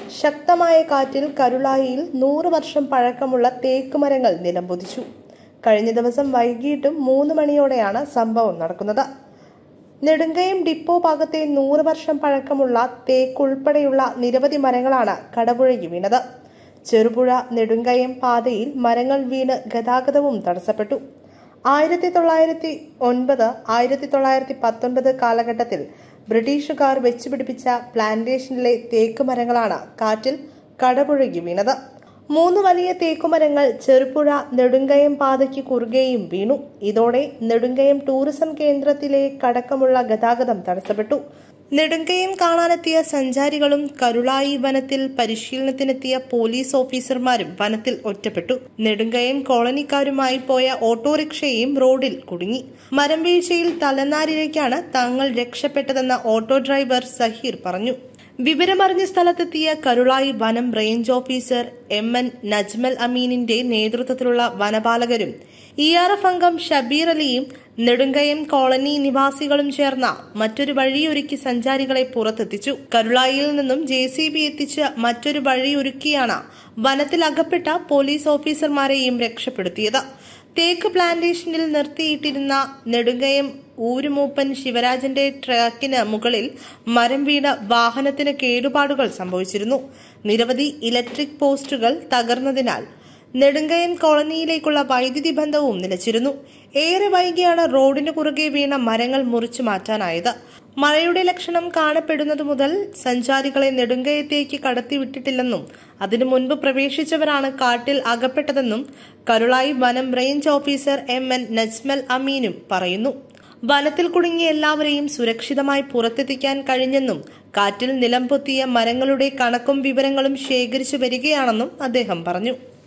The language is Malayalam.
ശക്തമായ കാറ്റിൽ കരുളായിയിൽ നൂറ് വർഷം പഴക്കമുള്ള തേക്ക് മരങ്ങൾ നിലംപൊതിച്ചു കഴിഞ്ഞ ദിവസം വൈകിട്ടും മൂന്ന് മണിയോടെയാണ് സംഭവം നടക്കുന്നത് നെടുങ്കയം ഡിപ്പോ ഭാഗത്തെ നൂറ് വർഷം പഴക്കമുള്ള തേക്ക് ഉൾപ്പെടെയുള്ള നിരവധി മരങ്ങളാണ് കടപുഴകി വീണത് ചെറുപുഴ നെടുങ്കയം പാതയിൽ മരങ്ങൾ വീണ് ഗതാഗതവും തടസ്സപ്പെട്ടു ആയിരത്തി തൊള്ളായിരത്തി ഒൻപത് ആയിരത്തി തൊള്ളായിരത്തി പത്തൊൻപത് കാലഘട്ടത്തിൽ ബ്രിട്ടീഷുകാർ വെച്ചുപിടിപ്പിച്ച പ്ലാന്റേഷനിലെ തേക്ക് മരങ്ങളാണ് കാറ്റിൽ കടപുഴകി വീണത് മൂന്ന് വലിയ തേക്കുമരങ്ങൾ ചെറുപുഴ നെടുങ്കയം പാതയ്ക്ക് കുറുകെയും വീണു ഇതോടെ നെടുങ്കയം ടൂറിസം കേന്ദ്രത്തിലേക്കടക്കമുള്ള ഗതാഗതം തടസ്സപ്പെട്ടു നെടുങ്കയം കാണാനെത്തിയ സഞ്ചാരികളും കരുളായി വനത്തിൽ പരിശീലനത്തിനെത്തിയ പോലീസ് ഓഫീസർമാരും വനത്തിൽ ഒറ്റപ്പെട്ടു നെടുങ്കയം കോളനിക്കാരുമായി പോയ ഓട്ടോറിക്ഷയും റോഡിൽ കുടുങ്ങി മരം വീഴ്ചയിൽ തലനാരിഴയ്ക്കാണ് തങ്ങൾ രക്ഷപ്പെട്ടതെന്ന് ഓട്ടോ ഡ്രൈവർ സഹീർ പറഞ്ഞു വിവരമറിഞ്ഞ സ്ഥലത്തെത്തിയ കരുളായി വനം range officer M N Najmal അമീനിന്റെ നേതൃത്വത്തിലുള്ള വനപാലകരും ഇ ആർ എഫ് അംഗം ഷബീർ അലിയും നെടുങ്കയം കോളനി നിവാസികളും ചേർന്ന മറ്റൊരു വഴിയൊരുക്കി സഞ്ചാരികളെ പുറത്തെത്തിച്ചു കരുളായിയിൽ നിന്നും ജെ സി ബി എത്തിച്ച് മറ്റൊരു വഴിയൊരുക്കിയാണ് വനത്തിൽ അകപ്പെട്ട പോലീസ് ഓഫീസർമാരെയും രക്ഷപ്പെടുത്തിയത് തേക്ക് പ്ലാന്റേഷനിൽ നിർത്തിയിട്ടിരുന്ന നെടുങ്കയം ഊരുമൂപ്പൻ ശിവരാജന്റെ ട്രക്കിന് മുകളിൽ മരം വീണ് വാഹനത്തിന് കേടുപാടുകൾ സംഭവിച്ചിരുന്നു നിരവധി ഇലക്ട്രിക് പോസ്റ്റുകൾ തകർന്നതിനാൽ നെടുങ്കയം കോളനിയിലേക്കുള്ള വൈദ്യുതി ബന്ധവും നിലച്ചിരുന്നു ഏറെ വൈകിയാണ് റോഡിന് കുറുകെ വീണ മരങ്ങൾ മുറിച്ചു മാറ്റാനായത് മഴയുടെ ലക്ഷണം കാണപ്പെടുന്നതു മുതൽ സഞ്ചാരികളെ നെടുങ്കയത്തേക്ക് കടത്തിവിട്ടിട്ടില്ലെന്നും അതിനു മുൻപ് പ്രവേശിച്ചവരാണ് കാട്ടിൽ അകപ്പെട്ടതെന്നും കരുളായി വനം range officer M N Najmal അമീനും പറയുന്നു വനത്തിൽ കുടുങ്ങിയ എല്ലാവരെയും സുരക്ഷിതമായി പുറത്തെത്തിക്കാൻ കഴിഞ്ഞെന്നും കാറ്റിൽ നിലംപൊത്തിയ മരങ്ങളുടെ കണക്കും വിവരങ്ങളും ശേഖരിച്ചു വരികയാണെന്നും അദ്ദേഹം പറഞ്ഞു